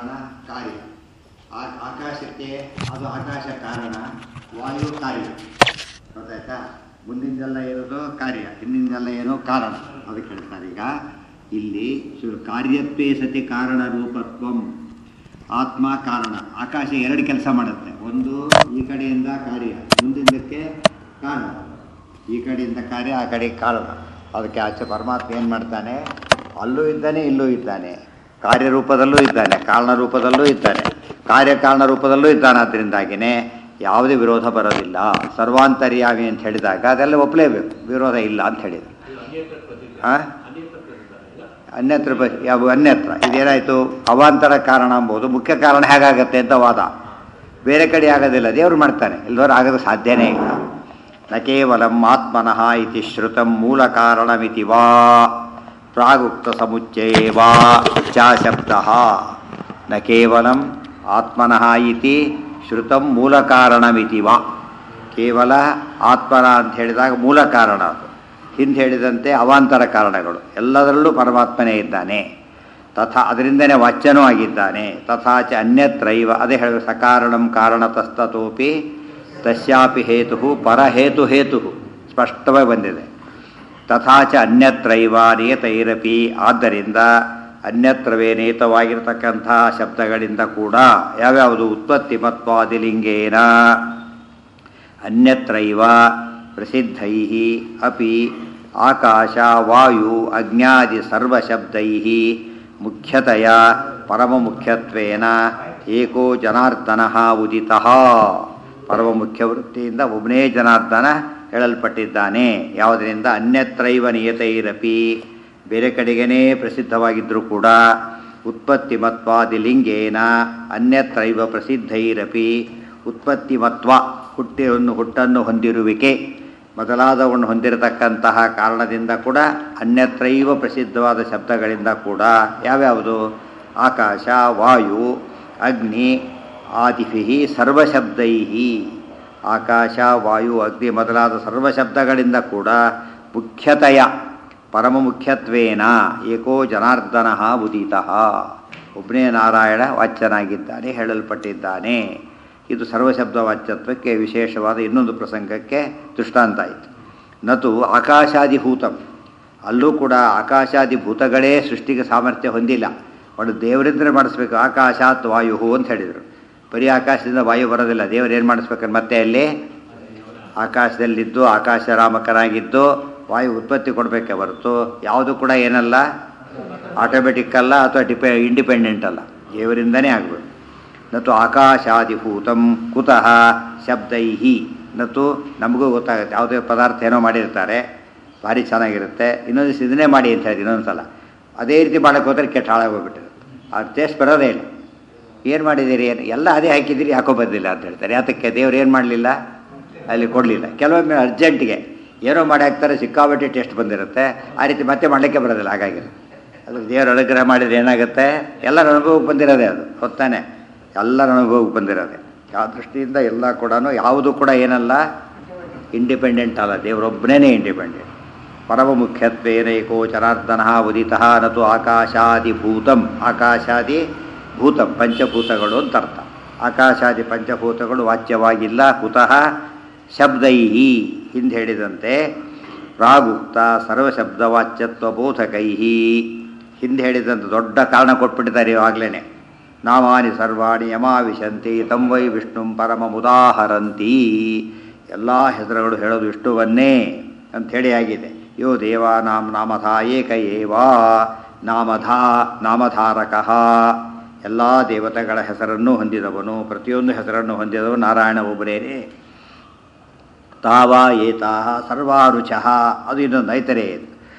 ಕಾರಣ ಕಾರ್ಯ ಆ- ಆಕಾಶಕ್ಕೆ ಅದು ಆಕಾಶ ಕಾರಣ ವಾಯು ಕಾರ್ಯ ಗೊತ್ತಾಯ್ತಾ ಮುಂದಿಂದೆಲ್ಲ ಇರೋದು ಕಾರ್ಯ ಹಿಂದಿಂದೆಲ್ಲ ಏನೋ ಕಾರಣ ಅದಕ್ಕೆ ಹೇಳ್ತಾರೆ ಈಗ ಇಲ್ಲಿ ಶು- ಕಾರ್ಯತ್ವೇ ಸತಿ ಕಾರಣ ರೂಪತ್ವಂ ಆತ್ಮ ಕಾರಣ ಆಕಾಶ ಎರಡು ಕೆಲಸ ಮಾಡುತ್ತೆ ಒಂದು ಈ ಕಡೆಯಿಂದ ಕಾರ್ಯ ಮುಂದಿಂದಕ್ಕೆ ಕಾರಣ ಈ ಕಡೆಯಿಂದ ಕಾರ್ಯ ಆ ಕಡೆ ಕಾರಣ ಅದಕ್ಕೆ ಆಚೆ ಪರಮಾತ್ಮ ಏನು ಮಾಡ್ತಾನೆ ಅಲ್ಲೂ ಇದ್ದಾನೆ ಇಲ್ಲೂ ಇದ್ದಾನೆ ಕಾರ್ಯರೂಪದಲ್ಲೂ ಇದ್ದಾನೆ ಕಾರಣ ರೂಪದಲ್ಲೂ ಇದ್ದಾನೆ ಕಾರ್ಯಕಾರಣ ರೂಪದಲ್ಲೂ ಇದ್ದಾನೆ ಅದರಿಂದಾಗಿಯೇ ಯಾವುದೇ ವಿರೋಧ ಬರೋದಿಲ್ಲ ಸರ್ವಾಂತರ್ಯಾಮಿ ಅಂತ ಹೇಳಿದಾಗ ಅದೆಲ್ಲ ಒಪ್ಪಲೇಬೇಕು ವಿರೋಧ ಇಲ್ಲ ಅಂತ ಹೇಳಿದ್ರು ಹಾಂ ಅನ್ಯತ್ರ ಬ- ಯಾವ ಅನ್ಯತ್ರ ಇದೇನಾಯಿತು ಅವಾಂತರ ಕಾರಣ ಎಂಬುದು ಮುಖ್ಯ ಕಾರಣ ಹೇಗಾಗತ್ತೆ ಅಂತ ವಾದ ಬೇರೆ ಕಡೆ ಆಗೋದಿಲ್ಲ ದೇವರು ಮಾಡ್ತಾನೆ ಇಲ್ದವ್ರು ಆಗೋದು ಸಾಧ್ಯನೇ ಇಲ್ಲ ನ ಕೇವಲಂ ಆತ್ಮನಃ ಇತಿ ಶ್ರುತಂ ಮೂಲ ಕಾರಣಮಿತಿ ವಾ ಪ್ರಾಗುಕ್ತ ಸಮುಚ್ಚಯೇ ವಾ ಚ ಶಬ್ದ ನ ಕೇವಲಂ ಆತ್ಮನಃ ಇತಿ ಶ್ರುತಂ ಮೂಲ ಕಾರಣಮಿತಿ ವಾ ಕೇವಲ ಆತ್ಮನ ಅಂತ ಹೇಳಿದಾಗ ಮೂಲ ಕಾರಣ ಅದು ಹಿಂದೆ ಹೇಳಿದಂತೆ ಅವಾಂತರ ಕಾರಣಗಳು ಎಲ್ಲದರಲ್ಲೂ ಪರಮಾತ್ಮನೇ ಇದ್ದಾನೆ ತಥಾ ಅದರಿಂದನೇ ವಾಚ್ಯನೂ ಆಗಿದ್ದಾನೆ ತಥಾಚ ಅನ್ಯತ್ರೈವ ಅದೇ ಹೇಳ ಸಕಾರಣಂ ಕಾರಣತಸ್ತತೋಪಿ ತಸ್ಯಾಪಿ ಹೇತು ಪರಹೇತು ಹೇತು ಸ್ಪಷ್ಟವಾಗಿ ಬಂದಿದೆ ತಥಾಚ ಅನ್ಯತ್ರೈವ ನೇತೈರಪಿ ಆದ್ದರಿಂದ ಅನ್ಯತ್ರವೇ ನೇತವಾಗಿರತಕ್ಕಂಥ ಶಬ್ದಗಳಿಂದ ಕೂಡ ಯಾವ್ಯಾವುದು ಉತ್ಪತ್ತಿ ಮತ್ವಾದಿಲಿಂಗೇನ ಅನ್ಯತ್ರೈವ ಪ್ರಸಿದ್ಧೈ ಅಪಿ ಆಕಾಶ ವಾಯು ಅಜ್ಞಾದಿ ಸರ್ವಶಬ್ದೈ ಮುಖ್ಯತೆಯ ಪರಮಮುಖ್ಯತ್ವೇನ ಏಕೋ ಜನಾರ್ದನ ಉದಿತ ಪರಮಮುಖ್ಯ ವೃತ್ತಿಯಿಂದ ಒಬ್ಬನೇ ಜನಾರ್ದನ ಹೇಳಲ್ಪಟ್ಟಿದ್ದಾನೆ ಯಾವುದರಿಂದ ಅನ್ಯತ್ರೈವ ನಿಯತೈರಪಿ ಬೇರೆ ಕಡೆಗೇನೇ ಪ್ರಸಿದ್ಧವಾಗಿದ್ದರೂ ಕೂಡ ಉತ್ಪತ್ತಿ ಮತ್ವಾದಿ ಲಿಂಗೇನ ಅನ್ಯತ್ರೈವ ಪ್ರಸಿದ್ಧೈರಪಿ ಉತ್ಪತ್ತಿ ಮತ್ವ ಹುಟ್ಟಿಯನ್ನು ಹುಟ್ಟನ್ನು ಹೊಂದಿರುವಿಕೆ ಮೊದಲಾದವನ್ನು ಹೊಂದಿರತಕ್ಕಂತಹ ಕಾರಣದಿಂದ ಕೂಡ ಅನ್ಯತ್ರೈವ ಪ್ರಸಿದ್ಧವಾದ ಶಬ್ದಗಳಿಂದ ಕೂಡ ಯಾವ್ಯಾವುದು ಆಕಾಶ ವಾಯು ಅಗ್ನಿ ಆದಿಭಿ ಸರ್ವಶಬ್ದೈ ಆಕಾಶ ವಾಯು ಅಗ್ನಿ ಮೊದಲಾದ ಸರ್ವಶಬ್ದಗಳಿಂದ ಕೂಡ ಮುಖ್ಯತೆಯ ಪರಮ ಮುಖ್ಯತ್ವೇನ ಏಕೋ ಜನಾರ್ದನ ಉದಿತ ಒಬ್ಬನೇ ನಾರಾಯಣ ವಾಚ್ಯನಾಗಿದ್ದಾನೆ ಹೇಳಲ್ಪಟ್ಟಿದ್ದಾನೆ ಇದು ಸರ್ವಶಬ್ದ ವಾಚ್ಯತ್ವಕ್ಕೆ ವಿಶೇಷವಾದ ಇನ್ನೊಂದು ಪ್ರಸಂಗಕ್ಕೆ ದೃಷ್ಟಾಂತ ಆಯಿತು ನತು ಆಕಾಶಾದಿಭೂತಂ ಅಲ್ಲೂ ಕೂಡ ಆಕಾಶಾದಿಭೂತಗಳೇ ಸೃಷ್ಟಿಗೆ ಸಾಮರ್ಥ್ಯ ಹೊಂದಿಲ್ಲ ಒಟ್ಟು ದೇವರಿಂದಲೇ ಮಾಡಿಸ್ಬೇಕು ಆಕಾಶಾತ್ ವಾಯು ಅಂತ ಹೇಳಿದರು ಬರೀ ಆಕಾಶದಿಂದ ವಾಯು ಬರೋದಿಲ್ಲ ದೇವರು ಏನು ಮಾಡಿಸ್ಬೇಕಂದ್ರೆ ಮತ್ತೆ ಅಲ್ಲಿ ಆಕಾಶದಲ್ಲಿದ್ದು ಆಕಾಶ ರಾಮಕನಾಗಿದ್ದು ವಾಯು ಉತ್ಪತ್ತಿ ಕೊಡಬೇಕೆ ಹೊರತು ಯಾವುದು ಕೂಡ ಏನಲ್ಲ ಆಟೋಮೆಟಿಕ್ ಅಲ್ಲ ಅಥವಾ ಡಿಪೆ ಇಂಡಿಪೆಂಡೆಂಟ್ ಅಲ್ಲ ದೇವರಿಂದನೇ ಆಗಬೇಕು ನತು ಆಕಾಶಾದಿಭೂತಂ ಕುತಃ ಶಬ್ದೈ ನತು ನಮಗೂ ಗೊತ್ತಾಗುತ್ತೆ ಯಾವುದೇ ಪದಾರ್ಥ ಏನೋ ಮಾಡಿರ್ತಾರೆ ಭಾರಿ ಚೆನ್ನಾಗಿರುತ್ತೆ ಇನ್ನೊಂದು ದಿವಸ ಇದನ್ನೇ ಮಾಡಿ ಅಂತ ಹೇಳಿದ್ರು ಇನ್ನೊಂದು ಸಲ ಅದೇ ರೀತಿ ಮಾಡೋಕ್ಕೆ ಹೋದ್ರೆ ಕೆಟ್ಟ ಹಾಳಾಗೋಗ್ಬಿಟ್ಟಿರುತ್ತೆ ಆ ಟೇಸ್ಟ್ ಬರೋದೇ ಇಲ್ಲ ಏನು ಮಾಡಿದ್ದೀರಿ ಏನು ಎಲ್ಲ ಅದೇ ಹಾಕಿದ್ದೀರಿ ಯಾಕೋ ಬಂದಿಲ್ಲ ಅಂತ ಹೇಳ್ತಾರೆ ಯಾತಕ್ಕೆ ದೇವ್ರು ಏನು ಮಾಡಲಿಲ್ಲ ಅಲ್ಲಿ ಕೊಡಲಿಲ್ಲ ಕೆಲವೊಮ್ಮೆ ಅರ್ಜೆಂಟಿಗೆ ಏನೋ ಮಾಡಿ ಹಾಕ್ತಾರೆ ಸಿಕ್ಕಾಬಟ್ಟೆ ಟೇಸ್ಟ್ ಬಂದಿರುತ್ತೆ ಆ ರೀತಿ ಮತ್ತೆ ಮಾಡಲಿಕ್ಕೆ ಬರೋದಿಲ್ಲ ಹಾಗಾಗಿ ಅದಕ್ಕೆ ದೇವ್ರ ಅನುಗ್ರಹ ಮಾಡಿದ್ರೆ ಏನಾಗುತ್ತೆ ಎಲ್ಲರ ಅನುಭವಕ್ಕೆ ಬಂದಿರೋದೇ ಅದು ಹೊತ್ತಾನೆ ಎಲ್ಲರ ಅನುಭವಕ್ಕೆ ಬಂದಿರೋದೆ ಆ ದೃಷ್ಟಿಯಿಂದ ಎಲ್ಲ ಕೂಡ ಯಾವುದು ಕೂಡ ಏನಲ್ಲ ಇಂಡಿಪೆಂಡೆಂಟ್ ಅಲ್ಲ ದೇವರೊಬ್ಬನೇ ಇಂಡಿಪೆಂಡೆಂಟ್ ಪರಮ ಮುಖ್ಯತ್ವೇನೈಕೋ ಜನಾರ್ದನ ಉದಿತ ನತು ಆಕಾಶಾದಿಭೂತಂ ಆಕಾಶಾದಿ ಭೂತಂ ಪಂಚಭೂತಗಳು ಅಂತ ಅರ್ಥ ಆಕಾಶಾದಿ ಪಂಚಭೂತಗಳು ವಾಚ್ಯವಾಗಿಲ್ಲ ಕುತಃ ಶಬ್ದೈ ಹಿಂದೆ ಹೇಳಿದಂತೆ ಪ್ರಾಗುಕ್ತ ಸರ್ವಶಬ್ದವಾಚ್ಯತ್ವ ಬೋಧಕೈ ಹಿಂದೆ ಹೇಳಿದಂತೆ ದೊಡ್ಡ ಕಾರಣ ಕೊಟ್ಬಿಟ್ಟಿದ್ದಾರೆ ಇವಾಗಲೇ ನಾಮಾನಿ ಸರ್ವಾಣಿ ಯಮಾವಿಶಂತಿ ತಂ ವೈ ವಿಷ್ಣು ಪರಮ ಮುದಾಹರಂತಿ ಎಲ್ಲ ಹೆಸರುಗಳು ಹೇಳೋದು ವಿಷ್ಣುವನ್ನೇ ಅಂಥೇಳಿ ಆಗಿದೆ ಯೋ ದೇವಾನಾಂ ನಾಮಧ ಏಕ ಏವಾ ನಾಮಧ ನಾಮಧಾರಕಃ ಎಲ್ಲ ದೇವತೆಗಳ ಹೆಸರನ್ನು ಹೊಂದಿದವನು ಪ್ರತಿಯೊಂದು ಹೆಸರನ್ನು ಹೊಂದಿದವನು ನಾರಾಯಣ ಒಬ್ಬರೇನೆ ತಾವ ಏತಾಹ ಸರ್ವಾರುಚಃ ಅದು ಇನ್ನೊಂದು ಐತರೇ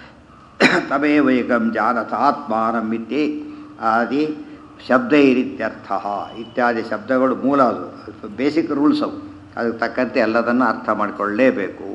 ತಮೇವೈಕಂ ಜಾನಥ ಆತ್ಮಾನಂ ಇತ್ತಿ ಆದಿ ಶಬ್ದೈರಿತ್ಯರ್ಥ ಇತ್ಯಾದಿ ಶಬ್ದಗಳು ಮೂಲ ಅದು ಬೇಸಿಕ್ ರೂಲ್ಸ್ ಅವು ಅದಕ್ಕೆ ತಕ್ಕಂತೆ ಎಲ್ಲದನ್ನು ಅರ್ಥ ಮಾಡಿಕೊಳ್ಳಲೇಬೇಕು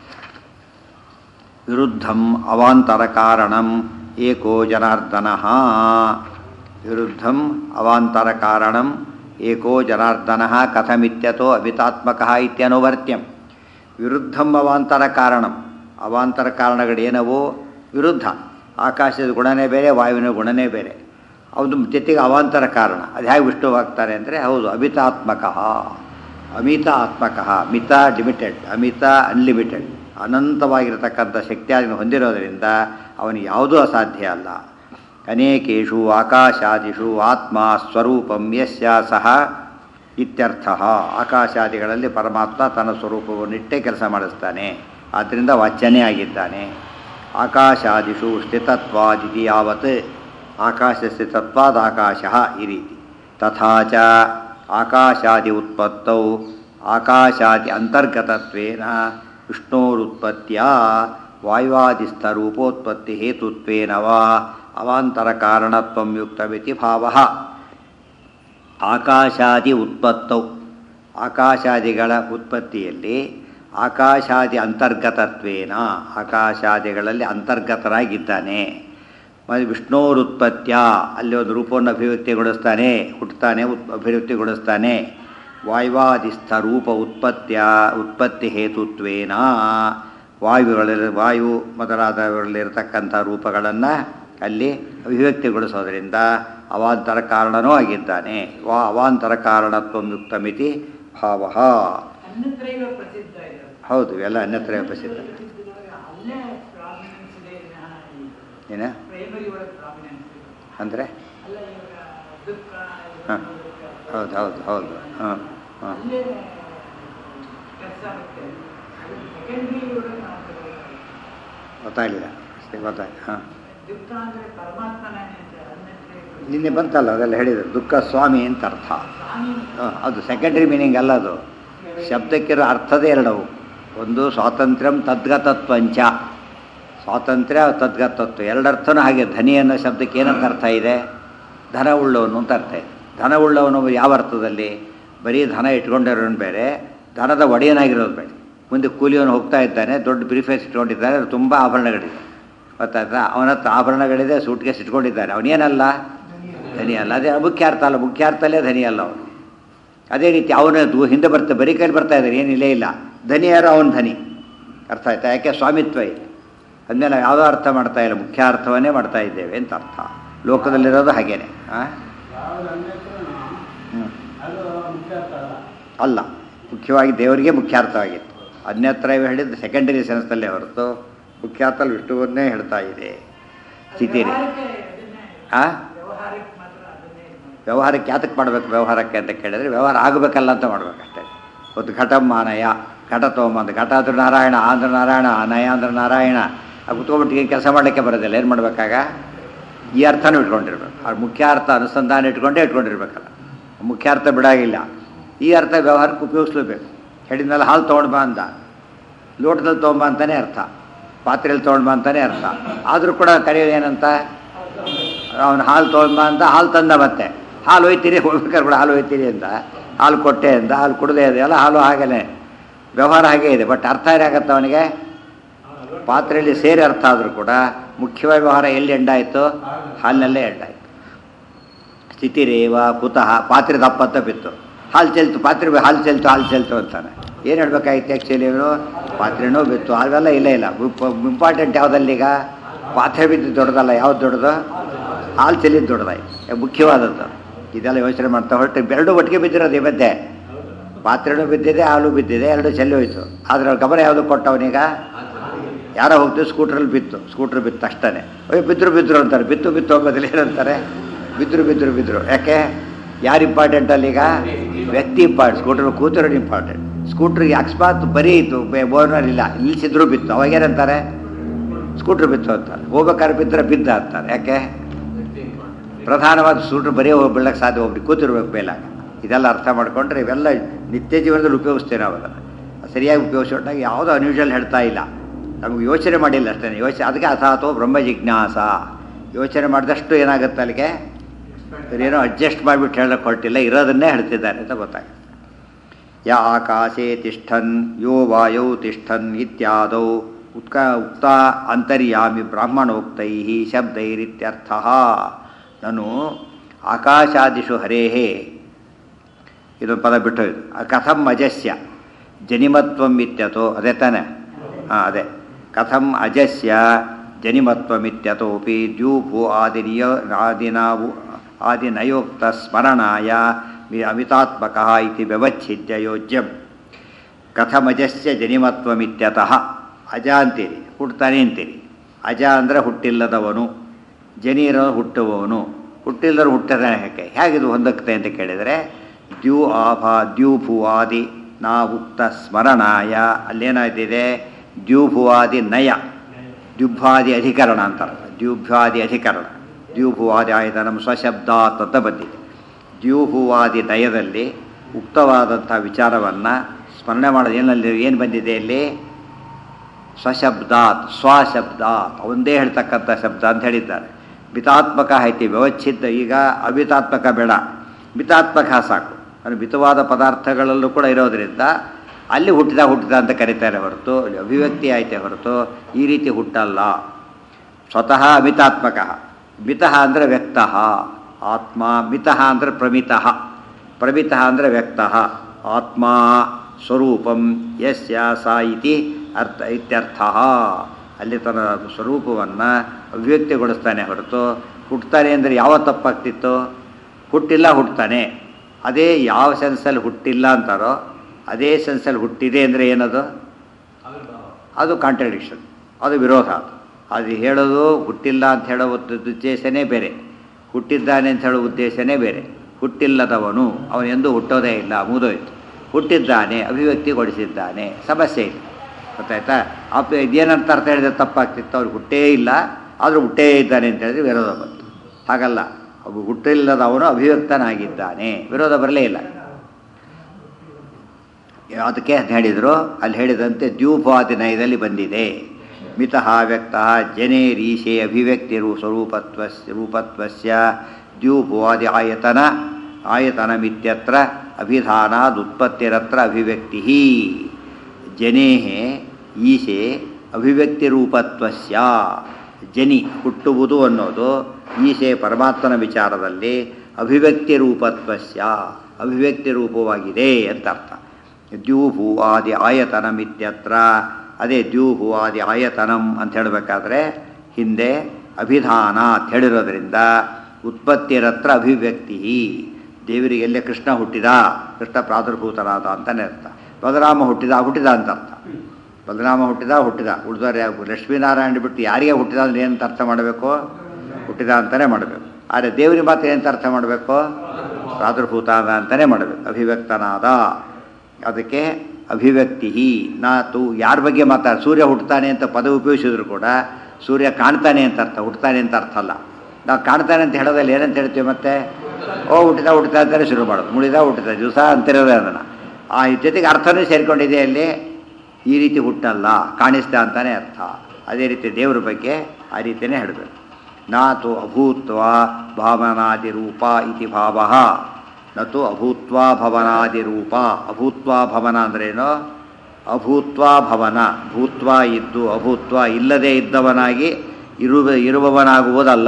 ವಿರುದ್ಧಂ ಅವಾಂತರ ಕಾರಣಂ ಏಕೋ ಜನಾರ್ದನ ವಿರುದ್ಧಂ ಅವಾಂತರ ಕಾರಣಂ ಏಕೋ ಜನಾರ್ದನ ಕಥಮಿತ್ಯತೋ ಅವಿತಾತ್ಮಕ ಇತ್ಯನುವರ್ತ್ಯಂ ವಿರುದ್ಧಂ ಅವಾಂತರ ಕಾರಣಂ ಅವಾಂತರ ಕಾರಣಗಳೇನವೋ ವಿರುದ್ಧ ಆಕಾಶದ ಗುಣನೇ ಬೇರೆ ವಾಯುವಿನ ಗುಣನೇ ಬೇರೆ ಅದು ಜೊತೆಗೆ ಅವಾಂತರ ಕಾರಣ ಅದು ಹೇಗೆ ವಿಷ್ಣುವಾಗ್ತಾರೆ ಅಂದರೆ ಹೌದು ಅಮಿತಾತ್ಮಕ ಅಮಿತ ಆತ್ಮಕ ಮಿತ ಲಿಮಿಟೆಡ್ ಅಮಿತ ಅನ್ಲಿಮಿಟೆಡ್ ಅನಂತವಾಗಿರತಕ್ಕಂಥ ಶಕ್ತಿಯನ್ನು ಹೊಂದಿರೋದರಿಂದ ಅವನಿಗೆ ಯಾವುದೂ ಅಸಾಧ್ಯ ಅಲ್ಲ ಅನೇಕೇಶು ಆಕಾಶಾದಿಷು ಆತ್ಮ ಸ್ವರೂಪಂ ಯಸ್ಯ ಸಹ ಇತ್ಯರ್ಥ ಆಕಾಶಾದಿಗಳಲ್ಲಿ ಪರಮಾತ್ಮ ತನ್ನ ಸ್ವರೂಪವನ್ನಿಟ್ಟೇ ಕೆಲಸ ಮಾಡಿಸ್ತಾನೆ ಆದ್ದರಿಂದ ವಾಚ್ಯನೇ ಆಗಿದ್ದಾನೆ ಆಕಾಶಾದಿಷು ಸ್ಥಿತತ್ವಾದಿತಿ ಯಾವತ್ ಆಕಾಶ ಸ್ಥಿತತ್ವಾದ ಆಕಾಶ ಈ ರೀತಿ ತಥಾ ಚ ಆಕಾಶಾದಿ ಉತ್ಪತ್ತೌ ಆಕಾಶಾದಿ ಅಂತರ್ಗತತ್ವೇನ ವಿಷ್ಣೋರುತ್ಪತ್ತಿಯ ವಾಯುವಾದಿಸ್ಥರೂಪೋತ್ಪತ್ತಿ ಹೇತುತ್ವೇನ ವಾ ಅವಾಂತರ ಕಾರಣತ್ವಂ ಯುಕ್ತಮಿತಿ ಭಾವ ಆಕಾಶಾದಿ ಉತ್ಪತ್ತೌ ಆಕಾಶಾದಿಗಳ ಉತ್ಪತ್ತಿಯಲ್ಲಿ ಆಕಾಶಾದಿ ಅಂತರ್ಗತತ್ವೇನ ಆಕಾಶಾದಿಗಳಲ್ಲಿ ಅಂತರ್ಗತರಾಗಿದ್ದಾನೆ ಮತ್ತು ವಿಷ್ಣೋರುತ್ಪತ್ತಿಯ ಅಲ್ಲಿ ಒಂದು ರೂಪವನ್ನು ಅಭಿವ್ಯಕ್ತಿಗೊಳಿಸ್ತಾನೆ ಹುಟ್ಟುತ್ತಾನೆ ಉತ್ ಅಭಿವ್ಯಕ್ತಿಗೊಳಿಸ್ತಾನೆ ವಾಯುವಾದಿಸ್ಥ ರೂಪ ಉತ್ಪತ್ತಿಯ ಉತ್ಪತ್ತಿ ಹೇತುತ್ವೇನ ವಾಯುಗಳಲ್ಲಿ ವಾಯು ಮೊದಲಾದವರಲ್ಲಿರತಕ್ಕಂಥ ರೂಪಗಳನ್ನು ಅಲ್ಲಿ ಅಭಿವ್ಯಕ್ತಿಗೊಳಿಸೋದರಿಂದ ಅವಾಂತರ ಕಾರಣನೂ ಆಗಿದ್ದಾನೆ ವಾ ಅವಾಂತರ ಕಾರಣತ್ವ ಯುಕ್ತಮಿತಿ ಭಾವ ಅನ್ಯತ್ರೈವ ಪ್ರಸಿದ್ಧ ಇದು ಹೌದು ಇವೆಲ್ಲ ಅನ್ಯತ್ರ ಪ್ರಸಿದ್ಧ ಪ್ರಸಿದ್ಧದೊಳಗೆ ಅಲ್ಲೇ ಪ್ರಾಮಿನೆನ್ಸ್ ಇದೆ ವಿನಃ ಈ ಏನ ಪ್ರೈಮರಿ ಒಳಗೆ ಪ್ರಾಮಿನೆನ್ಸ್ ಇದೆ ಅಂದರೆ ಅಲ್ಲ ಇವಾಗ ದುಃಖ ಹಾಂ ಹೌದು ಹೌದು ಹೌದು ಹಾಂ ಹಾಂ ಅಲ್ಲೇ ಕೆಲಸ ಆಗುತ್ತೆ ಸೆಕೆಂಡ್ರಿ ಒಳಗೆ ನಾವು ತಗೊಳ್ಬೇಕು. ಗೊತ್ತಾಗಲಿಲ್ಲ ಸರಿ ಗೊತ್ತಾಯ್ತು ಹಾಂ ದುಃಖ ಅಂದರೆ ಪರಮಾತ್ಮನೇ ಅಂತ ಅನ್ಯತ್ರೈವ ನಿನ್ನೆ ಬಂತಲ್ಲ ಅದೆಲ್ಲ ಹೇಳಿದ್ರು ದುಃಖ ಸ್ವಾಮಿ ಅಂತ ಅರ್ಥ ಸ್ವಾಮಿ ಹ, ಅದು ಸೆಕೆಂಡ್ರಿ ಮೀನಿಂಗ್ ಅಲ್ಲ ಅದು ಶಬ್ದಕ್ಕಿರೋ ಅರ್ಥದೇ ಎರಡವು ಒಂದು ಸ್ವಾತಂತ್ರ್ಯಂ ತದ್ಗತತ್ವಂಚ ಸ್ವಾತಂತ್ರ್ಯ ತದ್ಗತತ್ವ ಎರಡರ್ಥನೂ ಹಾಗೆ ಧನಿ ಅನ್ನೋ ಶಬ್ದಕ್ಕೆ ಏನಂತ ಅರ್ಥ ಇದೆ ಧನ ಉಳ್ಳವನು ಅಂತ ಅರ್ಥ ಇದೆ ಧನ ಉಳ್ಳವನು ಯಾವ ಅರ್ಥದಲ್ಲಿ ಬರೀ ಧನ ಇಟ್ಕೊಂಡಿರೋನು ಬೇರೆ ಧನದ ಒಡೆಯನಾಗಿರೋದು ಬೇಡ ಮುಂದೆ ಕೂಲಿಯವನು ಹೋಗ್ತಾ ಇದ್ದಾನೆ ದೊಡ್ಡ ಬ್ರೀಫೇಸ್ ಇಟ್ಕೊಂಡಿದ್ದಾನೆ ಅದು ತುಂಬ ಆಭರಣಗಳಿದೆ ಗೊತ್ತಾಯ್ತಾ ಅವನ ಹತ್ರ ಆಭರಣಗಳಿದೆ ಸೂಟ್ಕೇಸ್ ಇಟ್ಕೊಂಡಿದ್ದಾನೆ ಅವನೇನಲ್ಲ ಧನಿ ಅಲ್ಲ ಅದೇ ಮುಖ್ಯ ಅರ್ಥ ಅಲ್ಲ ಮುಖ್ಯ ಅರ್ಥಲ್ಲೇ ಧನಿ ಅಲ್ಲ ಅವನು ಅದೇ ರೀತಿ ಅವನ ದೂ- ಹಿಂದೆ ಬರ್ತಾ ಬರೀ ಕೈಲಿ ಬರ್ತಾ ಇದ್ದಾನೆ ಏನಿಲ್ಲೇ ಇಲ್ಲ ಧನಿ ಯಾರು ಅವನ ಧನಿ ಅರ್ಥ ಆಯ್ತಾ ಯಾಕೆ ಸ್ವಾಮಿತ್ವ ಇದೆ ಅದನ್ನೇ ನಾವು ಯಾವುದೋ ಅರ್ಥ ಮಾಡ್ತಾ ಇಲ್ಲ ಮುಖ್ಯ ಅರ್ಥವನ್ನೇ ಮಾಡ್ತಾ ಇದ್ದೇವೆ ಅಂತ ಅರ್ಥ ಲೋಕದಲ್ಲಿರೋದು ಹಾಗೇನೆ ಆ? ಹ್ಮ್. ಅಲ್ಲ ಮುಖ್ಯವಾಗಿ ದೇವರಿಗೆ ಮುಖ್ಯಾರ್ಥವಾಗಿತ್ತು ಅನ್ಯತ್ರ ಇವು ಹೇಳಿದ್ದು ಸೆಕೆಂಡರಿ ಸೆನ್ಸ್ನಲ್ಲೇ ಹೊರತು ಮುಖ್ಯಾರ್ಥಲ್ಲಿ ವಿಷ್ಣುವನ್ನೇ ಹೇಳ್ತಾ ಇದೆ ಸ್ಥಿತಿ ರೀ ವ್ಯವಹಾರಕ್ಕೆ ಅದನ್ನೇ ಆ ವ್ಯವಹಾರಕ್ಕೆ ಮಾತ್ರ ಅದನ್ನೇ ಇದು ಮಾಡಿ. ವ್ಯವಹಾರಕ್ಕೆ ಯಾತಕ್ಕೆ ಮಾಡಬೇಕು ವ್ಯವಹಾರಕ್ಕೆ ಅಂತ ಕೇಳಿದ್ರೆ ವ್ಯವಹಾರ ಆಗಬೇಕಲ್ಲ ಅಂತ ಮಾಡ್ಬೇಕಷ್ಟೇ ಒಂದು ಘಟಂ ಆನಯ ಘಟ ತೊಗೊಂಬಂದು ಘಟ ಅಂದ್ರೆ ನಾರಾಯಣ ಆಂಧ್ರ ನಾರಾಯಣ ಅನಯ ಅಂದ್ರೆ ನಾರಾಯಣ ಆ ಕುತ್ಕೊಂಡ್ಬಿಟ್ಟು ಕೆಲಸ ಮಾಡಲಿಕ್ಕೆ ಬರೋದಿಲ್ಲ ಏನು ಮಾಡಬೇಕಾಗ ಈ ಅರ್ಥನೂ ಇಟ್ಕೊಂಡಿರ್ಬೇಕು ಆ ಮುಖ್ಯ ಅರ್ಥ ಅನುಸಂಧಾನ ಇಟ್ಕೊಂಡೇ ಇಟ್ಕೊಂಡಿರ್ಬೇಕಲ್ಲ ಮುಖ್ಯ ಅರ್ಥ ಬಿಡಾಗಿಲ್ಲ ಈ ಅರ್ಥ ವ್ಯವಹಾರಕ್ಕೆ ಉಪಯೋಗಿಸ್ಲೇಬೇಕು ಹೇಳಿದ್ಮೇಲೆ ಹಾಲು ತೊಗೊಂಡು ಬಾ ಅಂದ ಲೋಟದಲ್ಲಿ ತೊಗೊಂಬ ಅಂತಾನೆ ಅರ್ಥ ಪಾತ್ರೆಯಲ್ಲಿ ತೊಗೊಂಡು ಬಾ ಅಂತಾನೆ ಅರ್ಥ ಆದರೂ ಕೂಡ ಕರೆಯೋದು ಏನಂತ ಅವನು ಹಾಲು ತೊಗೊಂಬ ಅಂತ ಹಾಲು ತಂದ ಮತ್ತೆ ಹಾಲು ಒಯ್ತೀರಿ ಹೋಗ್ಬೇಕಾದ್ರೆ ಕೂಡ ಹಾಲು ಒಯ್ತೀರಿ ಅಂತ ಹಾಲು ಕೊಟ್ಟೆ ಅಂತ ಹಾಲು ಕುಡದೆ ಇದೆ ಎಲ್ಲ ಹಾಲು ಹಾಗೇನೆ ವ್ಯವಹಾರ ಹಾಗೇ ಇದೆ ಬಟ್ ಅರ್ಥ ಏನಾಗತ್ತೆ ಅವನಿಗೆ ಪಾತ್ರೆಯಲ್ಲಿ ಸೇರಿ ಅರ್ಥ ಆದರೂ ಕೂಡ ಮುಖ್ಯವಾಗಿ ವ್ಯವಹಾರ ಎಲ್ಲಿ ಎಂಡಾಯಿತು ಹಾಲಿನಲ್ಲೇ ಎಂಡಾಯಿತು ಸ್ಥಿತಿರೇವ ಕುತಃ ಪಾತ್ರೆ ದಪ್ಪತ್ತ ಬಿತ್ತು ಹಾಲು ಚೆಲ್ತು ಪಾತ್ರೆ ಬಿ- ಹಾಲು ಚೆಲ್ತು ಹಾಲು ಚೆಲ್ತು ಅಂತಾನೆ ಏನು ಹೇಳ್ಬೇಕಾಗಿತ್ತು ಆ್ಯಕ್ಚುಲಿ ಇವನು ಪಾತ್ರೆನೂ ಬಿತ್ತು ಅವೆಲ್ಲ ಇಲ್ಲ ಇಲ್ಲ ಇಂಪಾರ್ಟೆಂಟ್ ಯಾವುದಲ್ಲೀಗ ಪಾತ್ರೆ ಬಿದ್ದು ದೊಡ್ಡದಲ್ಲ ಯಾವ್ದು ದೊಡ್ಡದು ಹಾಲು ಚೆಲ್ಲಿದ್ದು ದೊಡ್ಡದಾಯ್ತು ಮುಖ್ಯವಾದದ್ದು ಇದೆಲ್ಲ ಯೋಚನೆ ಮಾಡ್ತಾ ಹೊರಟು ಎರಡು ಒಟ್ಟಿಗೆ ಬಿದ್ದಿರೋದು ಈ ಮಧ್ಯೆ ಪಾತ್ರೆನೂ ಬಿದ್ದಿದೆ ಹಾಲು ಬಿದ್ದಿದೆ ಎರಡು ಚೆಲ್ಲಿ ಹೋಯ್ತು ಆದರೆ ಅವ್ರ ಗಮನ ಯಾವುದು ಕೊಟ್ಟವನೀಗ ಯಾರೋ ಹೋಗ್ತೀವಿ ಸ್ಕೂಟ್ರಲ್ಲಿ ಬಿತ್ತು ಸ್ಕೂಟ್ರ್ ಬಿತ್ತು ಅಷ್ಟೇ ಅಯ್ಯೋ ಬಿದ್ರು ಬಿದ್ರು ಅಂತಾರೆ ಬಿತ್ತು ಬಿತ್ತು ಹೋಗೋದಿಲ್ಲ ಏನಂತಾರೆ ಬಿದ್ರು ಬಿದ್ರು ಬಿದ್ರು ಯಾಕೆ ಯಾರು ಇಂಪಾರ್ಟೆಂಟ್ ಅಲ್ಲೀಗ ವ್ಯಕ್ತಿ ಇಂಪಾರ್ಟೆಂಟ್ ಸ್ಕೂಟ್ರ್ ಕೂತಿರೋದು ಇಂಪಾರ್ಟೆಂಟ್ ಸ್ಕೂಟ್ರಿಗೆ ಅಕಸ್ಮಾತ್ ಬರೀ ಇತ್ತು ಓನರ್ ಇಲ್ಲ ನಿಲ್ಲಿಸಿದ್ರು ಬಿತ್ತು ಅವಾಗೇನಂತಾರೆ ಸ್ಕೂಟ್ರ್ ಬಿತ್ತು ಅಂತಾರೆ ಹೋಗ್ಬೇಕಾದ್ರೆ ಬಿದ್ದರೆ ಬಿದ್ದ ಅಂತಾರೆ ಯಾಕೆ ಪ್ರಧಾನವಾದ ಸ್ಕೂಟ್ರ್ ಬರೀ ಹೋಗಿ ಬೀಳಕ್ಕೆ ಸಾಧ್ಯ ಹೋಗ್ಬಿಟ್ಟು ಕೂತಿರ್ಬೇಕು ಮೇಲಾಗ ಇದೆಲ್ಲ ಅರ್ಥ ಮಾಡ್ಕೊಂಡ್ರೆ ಇವೆಲ್ಲ ನಿತ್ಯ ಜೀವನದಲ್ಲಿ ಉಪಯೋಗಿಸ್ತೇವೆ ನಾವು ಅದನ್ನು ಸರಿಯಾಗಿ ಉಪಯೋಗಿಸ್ಕೊಂಡಾಗ ಯಾವುದೋ ಅನ್ಯೂಷಲ್ ಹೇಳ್ತಾ ಇಲ್ಲ ನಮಗೆ ಯೋಚನೆ ಮಾಡಿಲ್ಲ ಅಷ್ಟೇ ಯೋಚನೆ ಅದಕ್ಕೆ ಅಥಾತೋ ಬ್ರಹ್ಮ ಜಿಜ್ಞಾಸ ಯೋಚನೆ ಮಾಡಿದಷ್ಟು ಏನಾಗುತ್ತೆ ಅಲ್ಲಿಗೆ ಏನೋ ಅಡ್ಜಸ್ಟ್ ಮಾಡಿಬಿಟ್ಟು ಹೇಳಕ್ಕೆ ಹೊರಟಿಲ್ಲ ಇರೋದನ್ನೇ ಹೇಳ್ತಿದ್ದಾರೆ ಅಂತ ಗೊತ್ತಾಗುತ್ತೆ ಯ ಆಕಾಶೇ ತಿಷ್ಠನ್ ಯೋ ವಾಯೌ ತಿಷ್ಠನ್ ಇತ್ಯಾದೌ ಉತ್ಕ ಉಕ್ತ ಅಂತರ್ಯಾಮಿ ಬ್ರಾಹ್ಮಣೋಕ್ತೈ ಶಬ್ದೈರಿತ್ಯರ್ಥ ನಾನು ಆಕಾಶಾದಿಷು ಹರೇಹೇ ಇದೊಂದು ಪದ ಬಿಟ್ಟು ಹೋಯ್ತು. ಕಥಂ ಅಜಸ್ಯ ಜನಿಮತ್ವಂ ಇತ್ಯತೋ ಅದೇ ತಾನೆ ಹಾಂ ಅದೇ ಕಥಂ ಅಜಸ್ಯ ಜನಿಮತ್ವಮಿತ್ಯತೋಪಿ ದ್ಯೂಪು ಆದಿನಿಯ ಆದಿನಾವು ಆದಿ ನಯೋಕ್ತ ಸ್ಮರಣಾಯ ವಿ- ಅಮಿತಾತ್ಮಕ ಇತಿ ವ್ಯವಚ್ಛಿದ್ಯ ಯೋಜ್ಯಂ ಕಥಮಜಸ್ಯ ಜನಿಮತ್ವಮಿತ್ಯತಃ ಅಜ ಅಂತೀರಿ ಹುಟ್ಟುತ್ತಾನೆ ಅಂತೀರಿ ಅಜ ಅಂದರೆ ಹುಟ್ಟಿಲ್ಲದವನು ಜನಿರ ಹುಟ್ಟುವವನು ಹುಟ್ಟಿಲ್ಲದವರು ಹುಟ್ಟದ ಯಾಕೆ ಹೇಗಿದು ಹೊಂದಕ್ತೆ ಅಂತ ಕೇಳಿದರೆ ದ್ಯೂ ಆಭ ದ್ಯೂಭುವಾದಿ ನಾ ಉಕ್ತ ಸ್ಮರಣಾಯ ಅಲ್ಲೇನಾಯ್ತಿದೆ ದ್ಯೂಭುವಾದಿ ನಯ ದ್ಯುಭಾದಿ ಅಧಿಕರಣ ಅಂತಾರೆ ದ್ಯುಭ್ಯಾದಿ ಅಧಿಕರಣ ದ್ಯೂಭುವಾದಿ ಆಯ್ದ ನಮ್ಮ ಸ್ವಶಬ್ದಾತ್ ಅಂತ ಬಂದಿದೆ ದ್ಯೂಭುವಾದಿ ನಯದಲ್ಲಿ ಉಕ್ತವಾದಂಥ ವಿಚಾರವನ್ನು ಸ್ಮರಣೆ ಮಾಡೋದು ಏನಲ್ಲಿ ಏನು ಬಂದಿದೆ ಇಲ್ಲಿ ಸ್ವಶಬ್ದಾತ್ ಸ್ವಶಬ್ದಾತ್ ಒಂದೇ ಹೇಳ್ತಕ್ಕಂಥ ಶಬ್ದ ಅಂತ ಹೇಳಿದ್ದಾರೆ ಮಿತಾತ್ಮಕ ಐತಿ ವ್ಯವಚ್ಛಿದ್ದ ಈಗ ಅಮಿತಾತ್ಮಕ ಬೇಡ ಮಿತಾತ್ಮಕ ಸಾಕು ಅಂದರೆ ಮಿತವಾದ ಪದಾರ್ಥಗಳಲ್ಲೂ ಕೂಡ ಇರೋದರಿಂದ ಅಲ್ಲಿ ಹುಟ್ಟಿದ ಹುಟ್ಟಿದ ಅಂತ ಕರೀತಾರೆ ಹೊರತು ಅಲ್ಲಿ ಅಭಿವ್ಯಕ್ತಿ ಆಯ್ತೆ ಹೊರತು ಈ ರೀತಿ ಹುಟ್ಟಲ್ಲ ಸ್ವತಃ ಅಮಿತಾತ್ಮಕ ಮಿತಃ ಅಂದರೆ ವ್ಯಕ್ತಃ ಆತ್ಮ ಮಿತಃ ಅಂದರೆ ಪ್ರಮಿತಃ ಪ್ರಮಿತಃ ಅಂದರೆ ವ್ಯಕ್ತಃ ಆತ್ಮ ಸ್ವರೂಪಂ ಯಸ್ಯ ಸಾ ಇತಿ ಅರ್ಥ ಇತ್ಯರ್ಥ ಅಲ್ಲಿ ತನ್ನ ಸ್ವರೂಪವನ್ನು ಅಭಿವ್ಯಕ್ತಿಗೊಳಿಸ್ತಾನೆ ಹೊರತು ಹುಟ್ಟುತ್ತಾನೆ ಅಂದರೆ ಯಾವ ತಪ್ಪಾಗ್ತಿತ್ತು ಹುಟ್ಟಿಲ್ಲ ಹುಟ್ಟುತ್ತಾನೆ ಅದೇ ಯಾವ ಸೆನ್ಸಲ್ಲಿ ಹುಟ್ಟಿಲ್ಲ ಅಂತಾರೋ ಅದೇ ಸೆನ್ಸಲ್ಲಿ ಹುಟ್ಟಿದೆ ಅಂದರೆ ಏನದು ಅದು ಕಾಂಟ್ರಡಿಕ್ಷನ್ ಅದು ವಿರೋಧ ಅದು ಅದು ಹೇಳೋದು ಹುಟ್ಟಿಲ್ಲ ಅಂತ ಹೇಳೋ ಉದ್ದ- ಉದ್ದೇಶನೇ ಬೇರೆ ಹುಟ್ಟಿದ್ದಾನೆ ಅಂತ ಹೇಳೋ ಉದ್ದೇಶನೇ ಬೇರೆ ಹುಟ್ಟಿಲ್ಲದವನು ಅವನು ಎಂದೂ ಹುಟ್ಟೋದೇ ಇಲ್ಲ ಮುಗಿದೋಯ್ತು ಹುಟ್ಟಿದ್ದಾನೆ ಅಭಿವ್ಯಕ್ತಿಗೊಳಿಸಿದ್ದಾನೆ ಸಮಸ್ಯೆ ಇಲ್ಲ ಗೊತ್ತಾಯ್ತಾ ಅಪ್ಪ ಇದೇನಂತ ಅರ್ಥ ಹೇಳಿದ್ರೆ ತಪ್ಪಾಗ್ತಿತ್ತು ಅವ್ರು ಹುಟ್ಟೇ ಇಲ್ಲ ಆದರೂ ಹುಟ್ಟೇ ಇದ್ದಾನೆ ಅಂತ ಹೇಳಿದ್ರೆ ವಿರೋಧ ಬಂತು ಹಾಗಲ್ಲ ಅವು ಹುಟ್ಟಿಲ್ಲದವನು ಅಭಿವ್ಯಕ್ತನಾಗಿದ್ದಾನೆ ವಿರೋಧ ಬರಲೇ ಇಲ್ಲ ಅದಕ್ಕೆ ಅಂತ ಹೇಳಿದರು ಅಲ್ಲಿ ಹೇಳಿದಂತೆ ದ್ಯೂಪಾದಿ ನಯದಲ್ಲಿ ಬಂದಿದೆ ಮಿತಃ ವ್ಯಕ್ತ ಜನೇ ರೀಶೆ ಅಭಿವ್ಯಕ್ತಿ ರೂ ಸ್ವರೂಪತ್ವ ರೂಪತ್ವಸ್ಯ ದ್ಯೂಪವಾದಿ ಆಯತನ ಆಯತನಮಿತ್ಯತ್ರ ಅಭಿಧಾನಾದುತ್ಪತ್ತಿರತ್ರ ಅಭಿವ್ಯಕ್ತಿ ಜನೇ ಈಶೆ ಅಭಿವ್ಯಕ್ತಿ ರೂಪತ್ವಸ್ಯ ಜನಿ ಹುಟ್ಟುವುದು ಅನ್ನೋದು ಈಶೆ ಪರಮಾತ್ಮನ ವಿಚಾರದಲ್ಲಿ ಅಭಿವ್ಯಕ್ತಿ ರೂಪತ್ವಸ್ಯ ಅಭಿವ್ಯಕ್ತಿ ರೂಪವಾಗಿದೆ ಅಂತ ಅರ್ಥ ದ್ಯೂಹು ಆದಿ ಆಯತನಮಿತ್ಯತ್ರ ಅದೇ ದ್ಯೂಹು ಆದಿ ಆಯತನಂ ಅಂತ ಹೇಳಬೇಕಾದ್ರೆ ಹಿಂದೆ ಅಭಿಧಾನ ಅಂತ ಹೇಳಿರೋದ್ರಿಂದ ಉತ್ಪತ್ತಿರತ್ರ ಅಭಿವ್ಯಕ್ತಿ ದೇವರಿಗೆ ಎಲ್ಲೇ ಕೃಷ್ಣ ಹುಟ್ಟಿದ ಕೃಷ್ಣ ಪ್ರಾದುರ್ಭೂತನಾದ ಅಂತಲೇ ಅರ್ಥ ಬಲರಾಮ ಹುಟ್ಟಿದ ಹುಟ್ಟಿದ ಅಂತ ಅರ್ಥ ಬಲರಾಮ ಹುಟ್ಟಿದ ಹುಟ್ಟಿದ ಉಳಿದವ್ರು ಯಾವ ಲಕ್ಷ್ಮೀನಾರಾಯಣ ಬಿಟ್ಟು ಯಾರಿಗೆ ಹುಟ್ಟಿದ ಅಂದ್ರೆ ಏನಂತ ಅರ್ಥ ಮಾಡಬೇಕು ಹುಟ್ಟಿದ ಅಂತಲೇ ಮಾಡಬೇಕು ಆದರೆ ದೇವರಿಗೆ ಮಾತ್ರ ಏನಂತ ಅರ್ಥ ಮಾಡಬೇಕು ಪ್ರಾದುರ್ಭೂತಾದ ಅಂತಲೇ ಮಾಡಬೇಕು ಅಭಿವ್ಯಕ್ತನಾದ ಅದಕ್ಕೆ ಅಭಿವ್ಯಕ್ತಿ ನಾತು ಯಾರ ಬಗ್ಗೆ ಮಾತಾಡ ಸೂರ್ಯ ಹುಟ್ಟುತ್ತಾನೆ ಅಂತ ಪದ ಉಪಯೋಗಿಸಿದ್ರು ಕೂಡ ಸೂರ್ಯ ಕಾಣ್ತಾನೆ ಅಂತ ಅರ್ಥ ಹುಟ್ಟುತ್ತಾನೆ ಅಂತ ಅರ್ಥ ಅಲ್ಲ ನಾವು ಕಾಣ್ತಾನೆ ಅಂತ ಹೇಳೋದಲ್ಲಿ ಏನಂತ ಹೇಳ್ತೀವಿ ಮತ್ತೆ ಓ ಹುಟ್ಟಿದ ಹುಟ್ಟಿದ ಅಂತಾನೆ ಶುರು ಮಾಡೋದು ಮುಳಿದ ಹುಟ್ಟಿದ ದಿವಸ ಅಂತಿರೋದೇ ಅದನ್ನು ಆ ಜೊತೆಗೆ ಅರ್ಥನೂ ಸೇರಿಕೊಂಡಿದೆ ಅಲ್ಲಿ ಈ ರೀತಿ ಹುಟ್ಟಲ್ಲ ಕಾಣಿಸ್ತಾ ಅಂತಾನೆ ಅರ್ಥ ಅದೇ ರೀತಿ ದೇವರ ಬಗ್ಗೆ ಆ ರೀತಿಯೇ ಹೇಳಬೇಕು ನಾತು ಅಭೂತ್ವ ಭಾವನಾದಿ ರೂಪ ಇತಿ ಭಾವ ನತು ಅಭೂತ್ವಾ ಭವನಾದಿ ರೂಪ ಅಭೂತ್ವಾ ಭವನ ಅಂದ್ರೇನು ಅಭೂತ್ವಾ ಭವನ ಭೂತ್ವ ಇದ್ದು ಅಭೂತ್ವ ಇಲ್ಲದೆ ಇದ್ದವನಾಗಿ ಇರುವ ಇರುವವನಾಗುವುದಲ್ಲ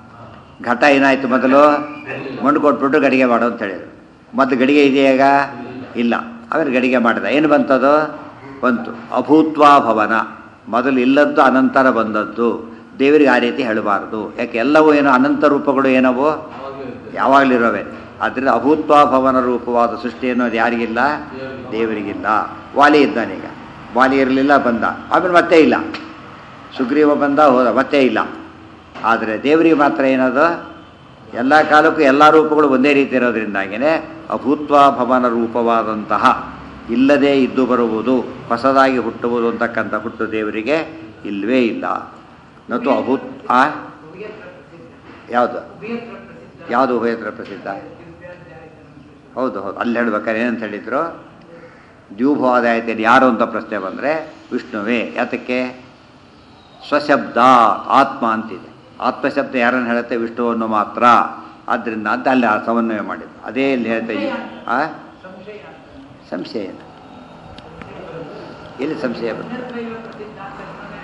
ಘಟ ಏನಾಯಿತು ಮೊದಲು ಮಣ್ಣು ಕೊಟ್ಬಿಟ್ಟು ಗಡಿಗೆ ಮಾಡು ಅಂತ ಹೇಳಿದರು ಮೊದಲು ಗಡಿಗೆ ಇದೆಯಾಗ ಇಲ್ಲ ಆಮೇಲೆ ಗಡಿಗೆ ಮಾಡಿದ ಏನು ಬಂತದು ಬಂತು ಅಭೂತ್ವಾ ಭವನ ಮೊದಲು ಇಲ್ಲದ್ದು ಅನಂತರ ಬಂದದ್ದು ದೇವರಿಗೆ ಆ ರೀತಿ ಹೇಳಬಾರ್ದು ಯಾಕೆ ಎಲ್ಲವೂ ಏನೋ ಅನಂತ ರೂಪಗಳು ಏನವು ಯಾವಾಗಲಿರೋವೆ ಆದ್ದರಿಂದ ಅಭೂತ್ವಾ ಭವನ ರೂಪವಾದ ಸೃಷ್ಟಿ ಅನ್ನೋದು ಯಾರಿಗಿಲ್ಲ ದೇವರಿಗಿಲ್ಲ ವಾಲಿ ಇದ್ದಾನೀಗ ವಾಲಿ ಇರಲಿಲ್ಲ ಬಂದ ಆಮೇಲೆ ಮತ್ತೆ ಇಲ್ಲ ಸುಗ್ರೀವ ಬಂದ ಹೋದ ಮತ್ತೆ ಇಲ್ಲ ಆದರೆ ದೇವರಿಗೆ ಮಾತ್ರ ಏನದು ಎಲ್ಲ ಕಾಲಕ್ಕೂ ಎಲ್ಲ ರೂಪಗಳು ಒಂದೇ ರೀತಿ ಇರೋದ್ರಿಂದಾಗಿಯೇ ಅಭೂತ್ವಾ ಭವನ ರೂಪವಾದಂತಹ ಇಲ್ಲದೇ ಇದ್ದು ಬರುವುದು ಹೊಸದಾಗಿ ಹುಟ್ಟುವುದು ಅಂತಕ್ಕಂಥ ಹುಟ್ಟು ದೇವರಿಗೆ ಇಲ್ಲವೇ ಇಲ್ಲ ನತು ಅಭೂತ್ ಆ ಯಾವುದು ಯಾವುದು ಉಭಯತ್ರ ಪ್ರಸಿದ್ಧ ಹೌದು ಹೌದು ಅಲ್ಲಿ ಹೇಳ್ಬೇಕಾದ್ರೆ ಏನಂತ ಹೇಳಿದ್ರು ದ್ಯೂಭವಾದಾಯತೆಯಲ್ಲಿ ಯಾರು ಅಂತ ಪ್ರಶ್ನೆ ಬಂದರೆ ವಿಷ್ಣುವೇ ಯಾತಕ್ಕೆ ಸ್ವಶಬ್ದ ಆತ್ಮ ಅಂತಿದೆ ಆತ್ಮಶಬ್ದ ಯಾರನ್ನು ಹೇಳುತ್ತೆ ವಿಷ್ಣುವನ್ನು ಮಾತ್ರ ಆದ್ದರಿಂದ ಅಂತ ಅಲ್ಲಿ ಆ ಸಮನ್ವಯ ಮಾಡಿದ್ರು ಅದೇ ಇಲ್ಲಿ ಹೇಳ್ತಾ ಇದ್ದೀವಿ ಆ ಸಂಶಯ ಸಂಶಯ ಇಲ್ಲ ಎಲ್ಲಿ ಸಂಶಯ ಬರ್ತದೆ ಅನ್ಯತ್ರೈವ ಪ್ರಸಿದ್ಧ ಅಂತಂದ್ರೆ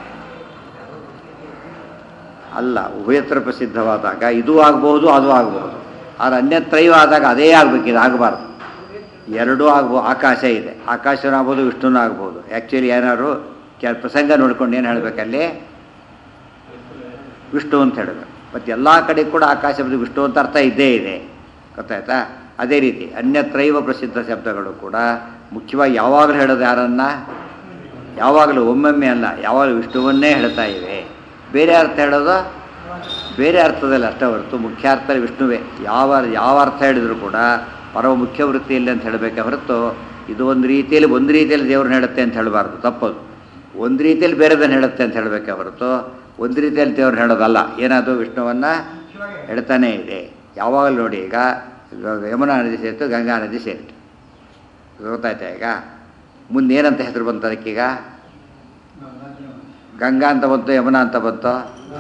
ಅಲ್ಲ ಉಭಯತ್ರ ಪ್ರಸಿದ್ಧವಾದಾಗ ಇದು ಆಗಬಹುದು ಅದು ಆಗಬಹುದು ಆದರೆ ಅನ್ಯತ್ರೈವ ಆದಾಗ ಅದೇ ಆಗಬೇಕು ಇದು ಆಗಬಾರ್ದು ಎರಡೂ ಆಗ್ಬೋದು ಆಕಾಶ ಇದೆ ಆಕಾಶನೂ ಆಗ್ಬೋದು ವಿಷ್ಣುನೂ ಆಗ್ಬೋದು ಆ್ಯಕ್ಚುಲಿ ಏನಾದ್ರು ಕೆಲ ಪ್ರಸಂಗ ನೋಡ್ಕೊಂಡು ಏನು ಹೇಳಬೇಕಲ್ಲಿ ವಿಷ್ಣು ಅಂತ ಹೇಳಬೇಕು ಮತ್ತು ಎಲ್ಲ ಕಡೆ ಕೂಡ ಆಕಾಶ ಶಬ್ದ ವಿಷ್ಣು ಅಂತ ಅರ್ಥ ಇದ್ದೇ ಇದೆ ಗೊತ್ತಾಯ್ತಾ ಅದೇ ರೀತಿ ಅನ್ಯತ್ರೈವ ಪ್ರಸಿದ್ಧ ಶಬ್ದಗಳು ಕೂಡ ಮುಖ್ಯವಾಗಿ ಯಾವಾಗಲೂ ಹೇಳೋದು ಯಾರನ್ನ ಯಾವಾಗಲೂ ಒಮ್ಮೊಮ್ಮೆ ಅಲ್ಲ ಯಾವಾಗಲೂ ವಿಷ್ಣುವನ್ನೇ ಹೇಳ್ತಾ ಇವೆ ಬೇರೆ ಅರ್ಥ ಹೇಳೋದು ಬೇರೆ ಅರ್ಥದಲ್ಲಿ ಅಷ್ಟೇ ಹೊರತು ಮುಖ್ಯ ಅರ್ಥ ವಿಷ್ಣುವೇ ಯಾವ ಯಾವ ಅರ್ಥ ಹೇಳಿದ್ರು ಕೂಡ ಪರಮ ಮುಖ್ಯ ವೃತ್ತಿಯಲ್ಲಿ ಅಂತ ಹೇಳಬೇಕೆ ಹೊರತು ಇದು ಒಂದು ರೀತಿಯಲ್ಲಿ ಒಂದು ರೀತಿಯಲ್ಲಿ ದೇವ್ರನ್ನ ಹೇಳುತ್ತೆ ಅಂತ ಹೇಳಬಾರ್ದು ತಪ್ಪದು ಒಂದು ರೀತಿಯಲ್ಲಿ ಬೇರೆದನ್ನು ಹೇಳುತ್ತೆ ಅಂತ ಹೇಳಬೇಕೆ ಹೊರತು ಒಂದು ರೀತಿಯಲ್ಲಿ ದೇವ್ರನ್ನ ಹೇಳೋದಲ್ಲ ಏನಾದರೂ ವಿಷ್ಣುವನ್ನು ಹೇಳ್ತಾನೇ ಇದೆ ಯಾವಾಗಲೂ ನೋಡಿ ಈಗ ಯಮುನಾ ನದಿ ಸೇರಿತು ಗಂಗಾ ನದಿ ಸೇರಿತು ಗೊತ್ತಾಯ್ತಾ ಈಗ ಮುಂದೆ ಏನಂತ ಹೆಸರು ಬಂತು ಅದಕ್ಕೀಗ ಗಂಗಾ ಅಂತ ಬಂತು ಯಮುನಾ ಅಂತ ಬಂತು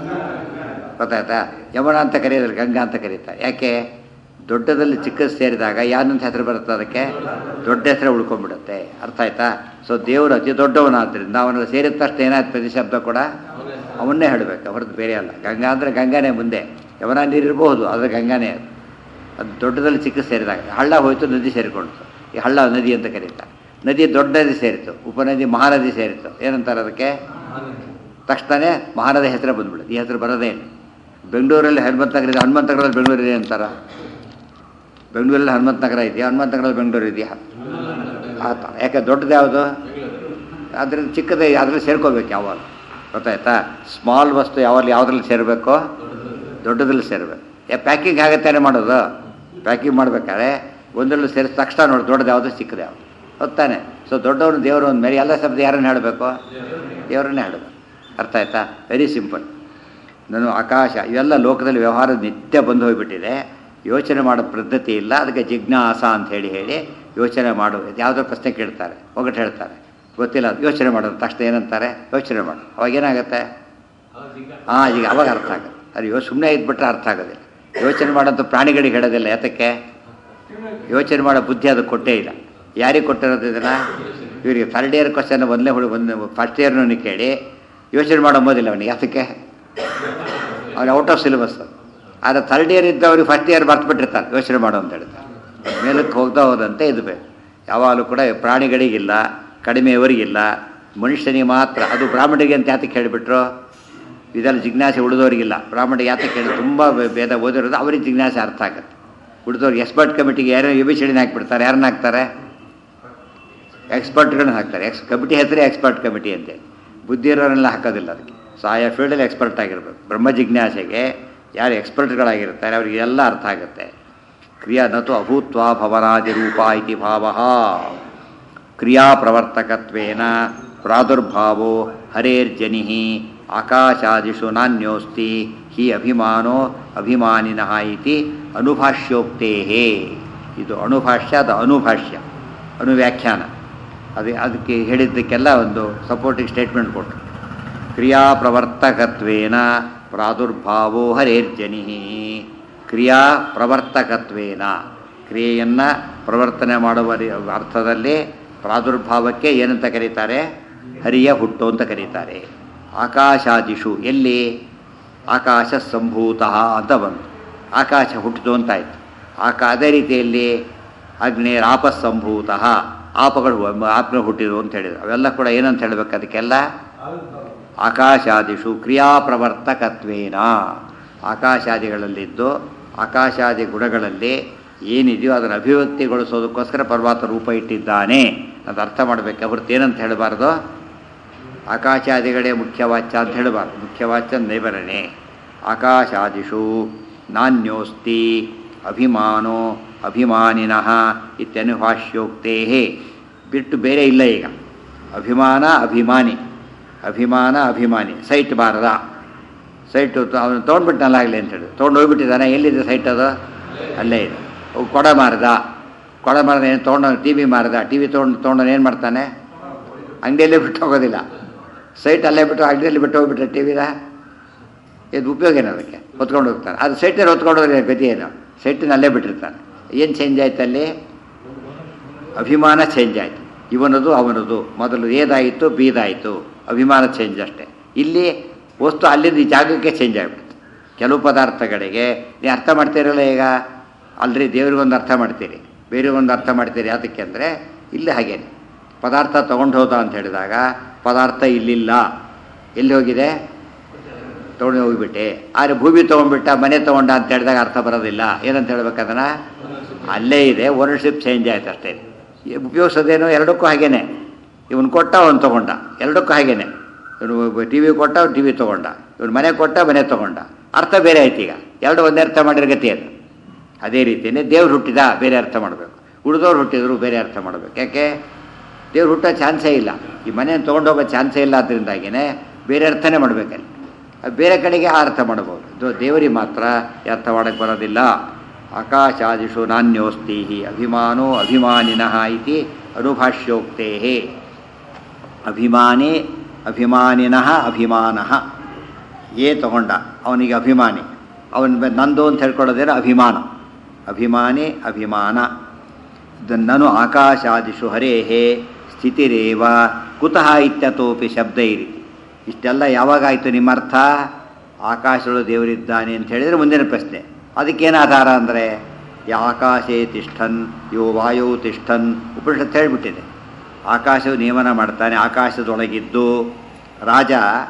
ಗೊತ್ತಾಯ್ತಾ ಯಮುನಾ ಅಂತ ಕರೆಯೋದಿಲ್ಲ ಗಂಗಾ ಅಂತ ಕರೀತಾರೆ ಯಾಕೆ ದೊಡ್ಡದಲ್ಲಿ ಚಿಕ್ಕದು ಸೇರಿದಾಗ ಯಾನಂತ ಹೆಸರು ಬರುತ್ತೆ ಅದಕ್ಕೆ ದೊಡ್ಡ ಹೆಸರು ಉಳ್ಕೊಂಡ್ಬಿಡುತ್ತೆ ಅರ್ಥ ಆಯ್ತಾ ಸೊ ದೇವರು ಅತಿ ದೊಡ್ಡವನಾದ್ದರಿಂದ ಅವನಲ್ಲಿ ಸೇರಿದ ತಕ್ಷಣ ಏನಾಯ್ತು ಪ್ರತಿ ಶಬ್ದ ಕೂಡ ಅವನ್ನೇ ಹೇಳಬೇಕು ಹೊರತು ಬೇರೆ ಅಲ್ಲ ಗಂಗಾ ಅಂದರೆ ಗಂಗಾನೇ ಮುಂದೆ ಯಮುನಾ ನೀರಿರಬಹುದು ಆದರೆ ಗಂಗಾನೇ ಅದು ಅದು ದೊಡ್ಡದಲ್ಲಿ ಚಿಕ್ಕ ಸೇರಿದಾಗ ಹಳ್ಳ ಹೋಯಿತು ನದಿ ಸೇರಿಕೊಂಡಿತು ಈ ಹಳ್ಳ ನದಿ ಅಂತ ಕರೀತಾರೆ ನದಿ ದೊಡ್ಡ ನದಿ ಸೇರಿತು ಉಪನದಿ ಮಹಾನದಿ ಸೇರಿತು ಏನಂತಾರೆ ಅದಕ್ಕೆ ತಕ್ಷಣವೇ ಮಹಾನದಿ ಹೆಸರೇ ಬಂದ್ಬಿಡುತ್ತೆ ಈ ಹೆಸರು ಬರೋದೇ ಇಲ್ಲ ಬೆಂಗಳೂರಲ್ಲಿ ಹನುಮಂತ ನಗರ ಇದೆ ಹನುಮಂತ ನಗರಲ್ಲಿ ಬೆಂಗಳೂರು ಇದೆ ಅಂತಾರ ಬೆಂಗಳೂರಲ್ಲಿ ಹನುಮಂತ ನಗರ ಇದೆಯಾ ಹನುಮಂತ ನಗರಲ್ಲಿ ಬೆಂಗಳೂರು ಇದೆಯಾ ಆ ಥರ ಯಾಕೆ ದೊಡ್ಡದು ಯಾವುದು ಅದರಿಂದ ಚಿಕ್ಕದೇ ಅದರಲ್ಲಿ ಸೇರ್ಕೋಬೇಕು ಯಾವಾಗ ಗೊತ್ತಾಯ್ತಾ ಸ್ಮಾಲ್ ವಸ್ತು ಯಾವಾಗ ಯಾವುದ್ರಲ್ಲಿ ಸೇರಬೇಕು ದೊಡ್ಡದ್ರಲ್ಲಿ ಸೇರಬೇಕು ಯಾ ಪ್ಯಾಕಿಂಗ್ ಆಗತ್ತಾನೆ ಮಾಡೋದು ಪ್ಯಾಕಿಂಗ್ ಮಾಡ್ಬೇಕಾದ್ರೆ ಒಂದರಲ್ಲಿ ಸೇರಿದ ತಕ್ಷಣ ನೋಡಿ ದೊಡ್ಡದು ಯಾವುದು ಚಿಕ್ಕದು ಯಾವುದು ಹೊತ್ತಾನೆ ಸೊ ದೊಡ್ಡವನು ದೇವರು ಒಂದು ಮೇಲೆ ಎಲ್ಲ ಶಬ್ದ ಯಾರನ್ನು ಹೇಳಬೇಕು ದೇವರನ್ನೇ ಹೇಳಬೇಕು ಅರ್ಥ ಆಯ್ತಾ ವೆರಿ ಸಿಂಪಲ್ ನಾನು ಆಕಾಶ ಇವೆಲ್ಲ ಲೋಕದಲ್ಲಿ ವ್ಯವಹಾರ ನಿತ್ಯ ಬಂದು ಹೋಗಿಬಿಟ್ಟಿದೆ ಯೋಚನೆ ಮಾಡೋ ಪದ್ಧತಿ ಇಲ್ಲ ಅದಕ್ಕೆ ಜಿಜ್ಞಾಸ ಅಂತ ಹೇಳಿ ಹೇಳಿ ಯೋಚನೆ ಮಾಡು ಯಾವುದೋ ಪ್ರಶ್ನೆ ಕೇಳ್ತಾರೆ ಒಗಟ್ಟು ಹೇಳ್ತಾರೆ ಗೊತ್ತಿಲ್ಲ ಅದು ಯೋಚನೆ ಮಾಡೋದು ತಕ್ಷಣ ಏನಂತಾರೆ ಯೋಚನೆ ಮಾಡು ಅವಾಗ ಏನಾಗುತ್ತೆ ಹಾಂ ಈಗ ಅವಾಗ ಅರ್ಥ ಆಗುತ್ತೆ ಅದು ಯೋ ಸುಮ್ಮನೆ ಇದ್ಬಿಟ್ರೆ ಅರ್ಥ ಆಗೋದಿಲ್ಲ ಯೋಚನೆ ಮಾಡೋಂಥ ಪ್ರಾಣಿಗಳಿಗೆ ಹೇಳೋದಿಲ್ಲ ಯಾತಕ್ಕೆ ಯೋಚನೆ ಮಾಡೋ ಬುದ್ಧಿ ಅದು ಕೊಟ್ಟೇ ಇಲ್ಲ ಯಾರಿಗೆ ಕೊಟ್ಟಿರೋದು ಇದನ್ನು ಇವರಿಗೆ ಥರ್ಡ್ ಇಯರ್ ಕ್ವಶನ್ ಒಂದನೇ ಹುಡು ಒಂದು ಫಸ್ಟ್ ಇಯರ್ನೂ ಕೇಳಿ ಯೋಚನೆ ಮಾಡೋಬೋದಿಲ್ಲ ಅವನಿಗೆ ಯಾತಕ್ಕೆ ಅವನು ಔಟ್ ಆಫ್ ಸಿಲೆಬಸ್ ಆದರೆ ಥರ್ಡ್ ಇಯರ್ ಇದ್ದವ್ರಿಗೆ ಫಸ್ಟ್ ಇಯರ್ ಬರ್ತ್ಬಿಟ್ಟಿರ್ತಾರೆ ಯೋಚನೆ ಮಾಡು ಅಂತ ಹೇಳ್ತಾರೆ ಮೇಲಕ್ಕೆ ಹೋಗ್ತಾ ಹೋದಂತೆ ಇದು ಬೇಕು ಯಾವಾಗಲೂ ಕೂಡ ಪ್ರಾಣಿಗಳಿಗಿಲ್ಲ ಕಡಿಮೆಯವರಿಗಿಲ್ಲ ಮನುಷ್ಯನಿಗೆ ಮಾತ್ರ ಅದು ಬ್ರಾಹ್ಮಣರಿಗೆ ಅಂತ ಯಾತಕ್ಕೆ ಹೇಳಿಬಿಟ್ರು ಇದೆಲ್ಲ ಜಿಜ್ಞಾಸೆ ಉಳಿದವರಿಗಿಲ್ಲ ಬ್ರಾಹ್ಮಣಿಗೆ ಯಾತಕ್ಕೆ ಹೇಳಿ ತುಂಬ ಭೇದ ಓದಿರೋದು ಅವ್ರಿಗೆ ಜಿಜ್ಞಾಸೆ ಅರ್ಥ ಆಗುತ್ತೆ ಉಳಿದವ್ರಿಗೆ ಎಕ್ಸ್ಪರ್ಟ್ ಕಮಿಟಿಗೆ ಯಾರೋ ಯು ಬಿ ಸಿಡಿನ ಹಾಕ್ಬಿಡ್ತಾರೆ ಯಾರನ್ನ ಹಾಕ್ತಾರೆ ಎಕ್ಸ್ಪರ್ಟ್ಗಳನ್ನ ಹಾಕ್ತಾರೆ ಎಕ್ಸ್ ಕಮಿಟಿ ಹೆಸರೇ ಎಕ್ಸ್ಪರ್ಟ್ ಕಮಿಟಿ ಅಂತೇಳಿ ಬುದ್ಧಿ ಇರೋರೆಲ್ಲ ಹಾಕೋದಿಲ್ಲ ಅದಕ್ಕೆ ಸೊ ಆಯಾ ಫೀಲ್ಡಲ್ಲಿ ಎಕ್ಸ್ಪರ್ಟ್ ಆಗಿರ್ಬೇಕು ಬ್ರಹ್ಮ ಜಿಜ್ಞಾಸೆಗೆ ಯಾರು ಎಕ್ಸ್ಪರ್ಟ್ಗಳಾಗಿರ್ತಾರೆ ಅವರಿಗೆಲ್ಲ ಅರ್ಥ ಆಗುತ್ತೆ ಕ್ರಿಯಾ ನತು ಅಭೂತ್ವ ಭವನಾದಿ ರೂಪ ಇತಿ ಭಾವ ಕ್ರಿಯಾ ಪ್ರವರ್ತಕತ್ವೇನ ಪ್ರಾದುರ್ಭಾವೋ ಹರೇರ್ಜನಿ ಆಕಾಶಾದಿಷು ನಾನ್ಯೋಸ್ತಿ ಹಿ ಅಭಿಮಾನೋ ಅಭಿಮಾನಿನಃ ಇತಿ ಅನುಭಾಷ್ಯೋಕ್ತೇ ಇದು ಅಣುಭಾಷ್ಯ ಅದು ಅನುಭಾಷ್ಯ ಅನುವ್ಯಾಖ್ಯಾನ ಅದು ಅದಕ್ಕೆ ಹೇಳಿದ್ದಕ್ಕೆಲ್ಲ ಒಂದು ಸಪೋರ್ಟಿಂಗ್ ಸ್ಟೇಟ್ಮೆಂಟ್ ಕೊಟ್ಟರು ಕ್ರಿಯಾ ಪ್ರವರ್ತಕತ್ವೇನ ಪ್ರಾದುರ್ಭಾವೋ ಹರೇರ್ಜನಿ ಕ್ರಿಯಾ ಪ್ರವರ್ತಕತ್ವೇನ ಕ್ರಿಯೆಯನ್ನು ಪ್ರವರ್ತನೆ ಮಾಡುವ ರಿ- ಅರ್ಥದಲ್ಲಿ ಪ್ರಾದುರ್ಭಾವಕ್ಕೆ ಏನಂತ ಕರೀತಾರೆ ಹರಿಯ ಹುಟ್ಟು ಅಂತ ಕರೀತಾರೆ ಆಕಾಶಾದಿಷು ಎಲ್ಲಿ ಆಕಾಶ ಸಂಭೂತ ಅಂತ ಬಂತು ಆಕಾಶ ಹುಟ್ಟಿತು ಅಂತಾಯ್ತು ಆಕಾ ಅದೇ ರೀತಿಯಲ್ಲಿ ಅಗ್ನೇರ್ ಆಪ ಸಂಭೂತ ಆಪಗಳು ಆಪ್ನ ಹುಟ್ಟಿದ್ರು ಅಂತ ಹೇಳಿದ್ರು ಅವೆಲ್ಲ ಕೂಡ ಏನಂತ ಹೇಳಬೇಕು ಅದಕ್ಕೆಲ್ಲ ಆಕಾಶಾದಿಷು ಕ್ರಿಯಾಪ್ರವರ್ತಕತ್ವೇನ ಆಕಾಶಾದಿಗಳಲ್ಲಿದ್ದು ಆಕಾಶಾದಿ ಗುಣಗಳಲ್ಲಿ ಏನಿದೆಯೋ ಅದನ್ನು ಅಭಿವ್ಯಕ್ತಿಗೊಳಿಸೋದಕ್ಕೋಸ್ಕರ ಪರ್ವತ ರೂಪ ಇಟ್ಟಿದ್ದಾನೆ ಅಂತ ಅರ್ಥ ಮಾಡಬೇಕು ಹೊರತು ಏನಂತ ಹೇಳಬಾರ್ದು ಆಕಾಶಾದಿಗಳೇ ಮುಖ್ಯವಾಚ್ಯ ಅಂತ ಹೇಳಬಾರ್ದು ಮುಖ್ಯವಾಚ್ಯ ನೈಬರಣೆ ಆಕಾಶಾದಿಷು ನಾನ್ಯೋಸ್ತಿ ಅಭಿಮಾನೋ ಅಭಿಮಾನಿನಃ ಇತ್ಯನುಭಾಷ್ಯೋಕ್ತೇ ಬಿಟ್ಟು ಬೇರೆ ಇಲ್ಲ ಈಗ ಅಭಿಮಾನ ಅಭಿಮಾನಿ ಅಭಿಮಾನ ಅಭಿಮಾನಿ ಸೈಟ್ ಬಾರದ ಸೈಟು ಅವನು ತೊಗೊಂಡ್ಬಿಟ್ಟನಲ್ಲ ಆಗಲಿ ಅಂತ ಹೇಳಿ ತೊಗೊಂಡು ಹೋಗ್ಬಿಟ್ಟಿದ್ದಾನೆ ಎಲ್ಲಿದೆ ಸೈಟ್ ಅದು ಅಲ್ಲೇ ಇದೆ ಅವು ಕೊಡ ಮಾರ್ದ ಕೊಡ ಮಾರ್ದ ಏನು ತೊಗೊಂಡು ಟಿ ವಿ ಮಾರ್ದ ಟಿ ವಿ ತೊಗೊಂಡು ತೊಗೊಂಡು ಏನು ಮಾಡ್ತಾನೆ ಅಂಗಡಿಯಲ್ಲೇ ಬಿಟ್ಟು ಹೋಗೋದಿಲ್ಲ ಸೈಟ್ ಅಲ್ಲೇ ಬಿಟ್ಟು ಅಂಗಡಿಯಲ್ಲಿ ಬಿಟ್ಟು ಹೋಗ್ಬಿಟ್ರೆ ಟಿ ವಿನ ಇದು ಉಪಯೋಗ ಏನು ಅದಕ್ಕೆ ಹೊತ್ಕೊಂಡು ಹೋಗ್ತಾನೆ ಅದು ಸೈಟಲ್ಲಿ ಹೊತ್ಕೊಂಡು ಹೋದ್ರೆ ಗತಿ ಏನು ಸೈಟಿನ ಅಲ್ಲೇ ಬಿಟ್ಟಿರ್ತಾನೆ ಏನು ಚೇಂಜ್ ಆಯ್ತು ಅಲ್ಲಿ ಅಭಿಮಾನ ಚೇಂಜ್ ಆಯಿತು ಇವನದು ಅವನದು ಮೊದಲು ಏದಾಯಿತು ಬೀದಾಯಿತು ಅಭಿಮಾನ ಚೇಂಜ್ ಅಷ್ಟೇ ಇಲ್ಲಿ ವಸ್ತು ಅಲ್ಲಿಂದ ಈ ಜಾಗಕ್ಕೆ ಚೇಂಜ್ ಆಗಿಬಿಡುತ್ತೆ ಕೆಲವು ಪದಾರ್ಥಗಳಿಗೆ ನೀವು ಅರ್ಥ ಮಾಡ್ತೀರಲ್ಲ ಈಗ ಅಲ್ರಿ ದೇವ್ರಿಗೊಂದು ಅರ್ಥ ಮಾಡ್ತೀರಿ ಬೇರೆಗೊಂದು ಅರ್ಥ ಮಾಡ್ತೀರಿ ಅದಕ್ಕೆ ಅಂದರೆ ಇಲ್ಲಿ ಹಾಗೇನೆ ಪದಾರ್ಥ ತೊಗೊಂಡು ಹೋದ ಅಂತ ಹೇಳಿದಾಗ ಪದಾರ್ಥ ಇಲ್ಲಿಲ್ಲ ಎಲ್ಲಿ ಹೋಗಿದೆ ತೊಗೊಂಡು ಹೋಗಿಬಿಟ್ಟೆ ಆದರೆ ಭೂಮಿ ತೊಗೊಂಡ್ಬಿಟ್ಟ ಮನೆ ತೊಗೊಂಡ ಅಂತ ಹೇಳಿದಾಗ ಅರ್ಥ ಬರೋದಿಲ್ಲ ಏನಂತ ಹೇಳ್ಬೇಕದನ್ನ ಅಲ್ಲೇ ಇದೆ ಓನರ್ಶಿಪ್ ಚೇಂಜ್ ಆಯ್ತು ಅಷ್ಟೇ ಉಪಯೋಗಿಸೋದೇನು ಎರಡಕ್ಕೂ ಹಾಗೇನೆ ಇವನು ಕೊಟ್ಟ ಅವನು ತೊಗೊಂಡ ಎರಡಕ್ಕೂ ಹಾಗೇನೆ ಇವನು ಟಿ ವಿ ಕೊಟ್ಟ ಟಿ ವಿ ತೊಗೊಂಡ ಇವನು ಮನೆ ಕೊಟ್ಟ ಮನೆ ತೊಗೊಂಡ ಅರ್ಥ ಬೇರೆ ಆಯ್ತು ಈಗ ಎರಡು ಒಂದೇ ಅರ್ಥ ಮಾಡಿರೋ ಗತಿ ಅದು ಅದೇ ರೀತಿಯೇ ದೇವ್ರು ಹುಟ್ಟಿದ ಬೇರೆ ಅರ್ಥ ಮಾಡಬೇಕು ಉಳಿದವ್ರು ಹುಟ್ಟಿದ್ರು ಬೇರೆ ಅರ್ಥ ಮಾಡಬೇಕು ಯಾಕೆ ದೇವ್ರು ಹುಟ್ಟೋ ಚಾನ್ಸೇ ಇಲ್ಲ ಈ ಮನೆಯನ್ನು ತೊಗೊಂಡೋಗೋ ಚಾನ್ಸೇ ಇಲ್ಲ ಅದರಿಂದಾಗಿಯೇ ಬೇರೆ ಅರ್ಥನೇ ಮಾಡಬೇಕಲ್ಲಿ ಅದು ಬೇರೆ ಕಡೆಗೆ ಆ ಅರ್ಥ ಮಾಡ್ಬೋದು ಇದು ದೇವರಿಗೆ ಮಾತ್ರ ಈ ಅರ್ಥ ಮಾಡೋಕ್ಕೆ ಬರೋದಿಲ್ಲ ಆಕಾಶಾದಿಷು ನಾನ್ಯೋಸ್ತಿ ಅಭಿಮಾನೋ ಅಭಿಮಾನಿನಃ ಇತಿ ಅನುಭಾಷ್ಯೋಕ್ತೇ ಅಭಿಮಾನಿ ಅಭಿಮಾನಿನಃ ಅಭಿಮಾನಃ ಏ ತಗೊಂಡ ಅವನಿಗೆ ಅಭಿಮಾನಿ ಅವನ ನಂದು ಅಂತ ಹೇಳ್ಕೊಳ್ಳೋದೇನು ಅಭಿಮಾನ ಅಭಿಮಾನಿ ಅಭಿಮಾನ ನನು ಆಕಾಶಾದಿಷು ಹರೇಹೇ ಸ್ಥಿತಿರೇವ ಕುತಃ ಇತ್ಯತೋಪಿ ಶಬ್ದ ಇರಿತಿ ಇಷ್ಟೆಲ್ಲ ಯಾವಾಗಾಯಿತು ನಿಮ್ಮ ಅರ್ಥ ಆಕಾಶಗಳು ದೇವರಿದ್ದಾನೆ ಅಂತ ಹೇಳಿದರೆ ಮುಂದಿನ ಪ್ರಶ್ನೆ ಅದಕ್ಕೇನು ಆಧಾರ ಅಂದರೆ ಯಾ ಆಕಾಶೇ ತಿಷ್ಠನ್ ಯೋ ವಾಯು ತಿಷ್ಠನ್ ಉಪನಿಷತ್ತು ಹೇಳಿಬಿಟ್ಟಿದೆ ಆಕಾಶವು ನಿಯಮನ ಮಾಡ್ತಾನೆ ಆಕಾಶದೊಳಗಿದ್ದು ರಾಜ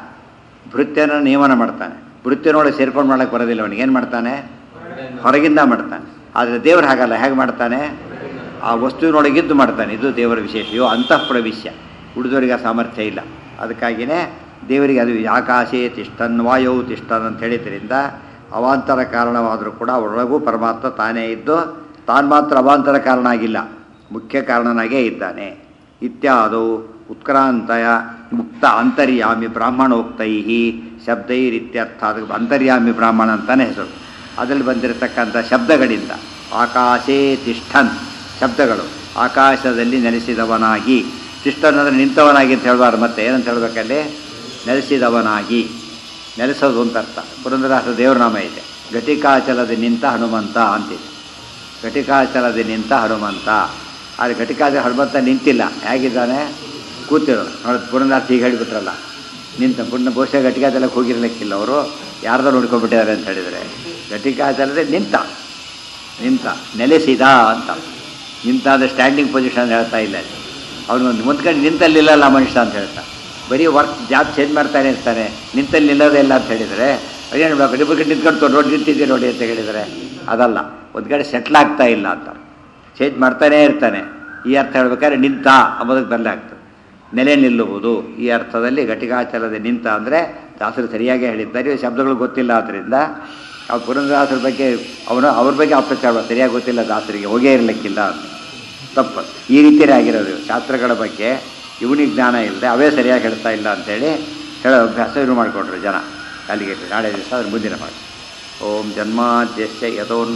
ಭೃತ್ಯನ ನಿಯಮನ ಮಾಡ್ತಾನೆ ಭೃತ್ಯನೊಳಗೆ ಸೇರ್ಕೊಂಡು ಮಾಡೋಕ್ಕೆ ಬರೋದಿಲ್ಲ ಅವನಿಗೆ ಏನು ಮಾಡ್ತಾನೆ ಹೊರಗಿಂದ ಮಾಡ್ತಾನೆ ಆದರೆ ದೇವರು ಹಾಗಲ್ಲ ಹೇಗೆ ಮಾಡ್ತಾನೆ ಆ ವಸ್ತುವಿನೊಳಗಿದ್ದು ಮಾಡ್ತಾನೆ ಇದು ದೇವರ ವಿಶೇಷ ಯೋ ಅಂತಃಪ್ರವಿಶ್ಯ ಉಳಿದವರಿಗೆ ಆ ಸಾಮರ್ಥ್ಯ ಇಲ್ಲ ಅದಕ್ಕಾಗಿಯೇ ದೇವರಿಗೆ ಅದು ಆಕಾಶೇ ತಿಷ್ಟನ್ ವಾಯು ತಿಷ್ಟನ್ ಅಂತ ಹೇಳಿದ್ರಿಂದ ಅವಾಂತರ ಕಾರಣವಾದರೂ ಕೂಡ ಒಳಗೂ ಪರಮಾತ್ಮ ತಾನೇ ಇದ್ದು ತಾನು ಮಾತ್ರ ಅವಾಂತರ ಕಾರಣ ಆಗಿಲ್ಲ ಮುಖ್ಯ ಕಾರಣನಾಗೇ ಇದ್ದಾನೆ ಇತ್ಯಾದೌ ಉತ್ಕ್ರಾಂತಯ ಮುಕ್ತ ಅಂತರ್ಯಾಮಿ ಬ್ರಾಹ್ಮಣೋಕ್ತೈ ಶಬ್ದೈರಿತ್ಯರ್ಥ ಅದಕ್ಕೆ ಅಂತರ್ಯಾಮಿ ಬ್ರಾಹ್ಮಣ ಅಂತಲೇ ಹೆಸರು ಅದರಲ್ಲಿ ಬಂದಿರತಕ್ಕಂಥ ಶಬ್ದಗಳಿಂದ ಆಕಾಶೇ ತಿಷ್ಠನ್ ಶಬ್ದಗಳು ಆಕಾಶದಲ್ಲಿ ನೆಲೆಸಿದವನಾಗಿ ತಿಷ್ಠನ್ ಅಂದರೆ ನಿಂತವನಾಗಿ ಅಂತ ಹೇಳಬಾರ್ದು ಮತ್ತೆ ಏನಂತ ಹೇಳಬೇಕಲ್ಲಿ ನೆಲೆಸಿದವನಾಗಿ ನೆಲೆಸೋದು ಅಂತ ಅರ್ಥ ಪುರಂದರಾಸ ದೇವ್ರ ನಾಮ ಇದೆ ಘಟಿಕಾಚಲದ ನಿಂತ ಹನುಮಂತ ಅಂತಿದೆ ಘಟಿಕಾಚಲದ ನಿಂತ ಹನುಮಂತ ಆದರೆ ಘಟಿಕಾಚಲ ಹನುಮಂತ ನಿಂತಿಲ್ಲ ಹೇಗಿದ್ದಾನೆ ಕೂತಿರೋದು ನೋಡಿ ಪುರಂದಾಸ ಹೀಗೆ ಹೇಳಿಬಿಟ್ರಲ್ಲ ನಿಂತ ಪುಣ್ಯ ಬಹುಶಃ ಘಟಿಕಾಚಲಕ್ಕೆ ಹೋಗಿರ್ಲಿಕ್ಕಿಲ್ಲ ಅವರು ಯಾರ್ದೋ ನೋಡ್ಕೊಂಡ್ಬಿಟ್ಟಿದ್ದಾರೆ ಅಂತ ಹೇಳಿದರೆ ಘಟಿಕಾಚಲದೆ ನಿಂತ ನಿಂತ ನೆಲೆಸಿದ ಅಂತ ನಿಂತ ಅಂದರೆ ಸ್ಟ್ಯಾಂಡಿಂಗ್ ಪೊಸಿಷನ್ ಹೇಳ್ತಾ ಇಲ್ಲ ಅವನು ಮುಂದ್ಕಂಡು ನಿಂತಲ್ಲಿಲ್ಲಲ್ಲ ಮನುಷ್ಯ ಅಂತ ಹೇಳ್ತಾ ಬರೀ ವರ್ಕ್ ಜಾಬ್ ಚೇಂಜ್ ಮಾಡ್ತಾನೆ ಇರ್ತಾನೆ ನಿಂತಲ್ಲಿ ನಿಲ್ಲೋದೇ ಇಲ್ಲ ಅಂತ ಹೇಳಿದರೆ ಅದೇನು ಬೇಕು ಇಬ್ಬರು ನಿಂತ್ಕೊಂಡು ನೋಡಿ ನಿಂತಿದ್ದೀವಿ ನೋಡಿ ಅಂತ ಹೇಳಿದರೆ ಅದಲ್ಲ ಒಂದು ಕಡೆ ಸೆಟ್ಲ್ ಆಗ್ತಾ ಇಲ್ಲ ಅಂತ ಚೇಂಜ್ ಮಾಡ್ತಾನೇ ಇರ್ತಾನೆ ಈ ಅರ್ಥ ಹೇಳ್ಬೇಕಾದ್ರೆ ನಿಂತ ಅಂಬೋದಕ್ಕೆ ಬರಲೇ ಆಗ್ತದೆ ನೆಲೆ ನಿಲ್ಲುವುದು ಈ ಅರ್ಥದಲ್ಲಿ ಘಟಿಕಾಚಲದೆ ನಿಂತ ಅಂದರೆ ದಾಸರು ಸರಿಯಾಗಿ ಹೇಳಿದ್ದಾರೆ ಇವು ಶಬ್ದಗಳು ಗೊತ್ತಿಲ್ಲ ಆದ್ದರಿಂದ ಆ ಪುರಂದರಾಸರ ಬಗ್ಗೆ ಅವನು ಅವ್ರ ಬಗ್ಗೆ ಅಪಚಾರ ಸರಿಯಾಗಿ ಗೊತ್ತಿಲ್ಲ ದಾಸರಿಗೆ ಹೋಗೇ ಇರಲಿಕ್ಕಿಲ್ಲ ಅಂತ ತಪ್ಪು ಈ ರೀತಿಯೇ ಆಗಿರೋದು ಶಾಸ್ತ್ರಗಳ ಬಗ್ಗೆ ಇವನಿಗೆ ಜ್ಞಾನ ಇಲ್ಲದೆ ಅವೇ ಸರಿಯಾಗಿ ಹೇಳ್ತಾ ಇಲ್ಲ ಅಂಥೇಳಿ ಹೇಳೋ ಅಭ್ಯಾಸ ಇವರು ಮಾಡಿಕೊಂಡ್ರು ಜನ ಅಲ್ಲಿಗೆ ನಾಳೆ ದಿವಸ ಅದ್ರ ಮುಂದಿನ ಮಾಡಿ ಓಂ ಜನ್ಮಾದ್ಯಸ್ಯ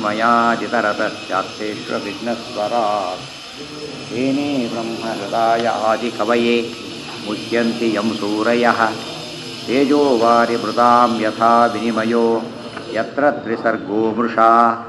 ಯಥೋನ್ಮಯಾಜಿತರತಶ್ಚಾರ್ಥೇಶ್ವ ವಿಘ್ನಸ್ವರ ಏನೇ ಬ್ರಹ್ಮ ಹೃದಯ ಆದಿ ಕವಯೇ ಮುಹ್ಯಂತಿ ಯಂ ಸೂರಯ ತೇಜೋ ವಾರಿ ಮೃದಾಂ ಯಥಾ ವಿನಿಮಯೋ ಯತ್ರ ತ್ರಿಸರ್ಗೋ ಮೃಷಾ